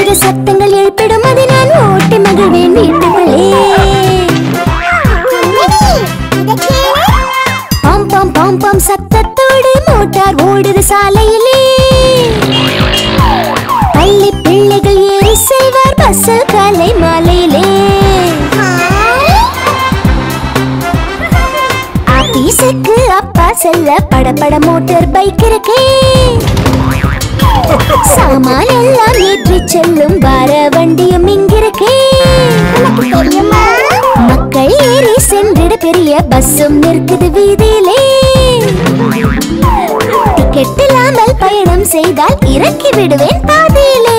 வித சத்தங்கள் எழுப்பிடும் அதை நான் ஓட்டி மகிழ்வேன் வீட்டுக்குள்ளே பாம் பாம் பாம் பாம் சத்தத்தோடு மோட்டார் ஓடுது சாலையிலே பள்ளி பிள்ளைகள் ஏறி செல்வார் பஸ்ஸில் காலை மாலையிலே ஆபீஸுக்கு அப்பா செல்ல படபட மோட்டார் பைக் இருக்கே சாமான் எல்லாம் ஏற்றி செல்லும் வார வண்டியும் இங்கிருக்கே மக்கள் ஏறி சென்றிட பெரிய பஸ்ஸும் நிற்குது வீதியிலே டிக்கெட் இல்லாமல் பயணம் செய்தால் இறக்கி விடுவேன் பாதியிலே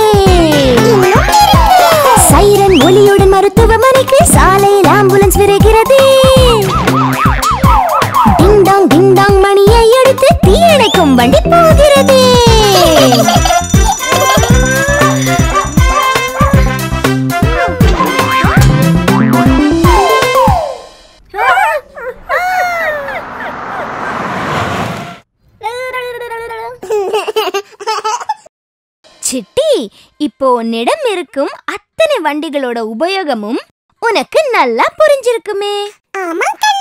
சைரன் ஒலியுடன் மருத்துவமனைக்கு சாலையில் ஆம்புலன்ஸ் விரைகிறது டிங்டாங் டிங்டாங் மணியை எடுத்து தீயணைக்கும் வண்டி போகிறது சிட்டி இப்போ உன்னிடம் இருக்கும் அத்தனை வண்டிகளோட உபயோகமும் உனக்கு நல்லா புரிஞ்சிருக்குமே ஆமாங்க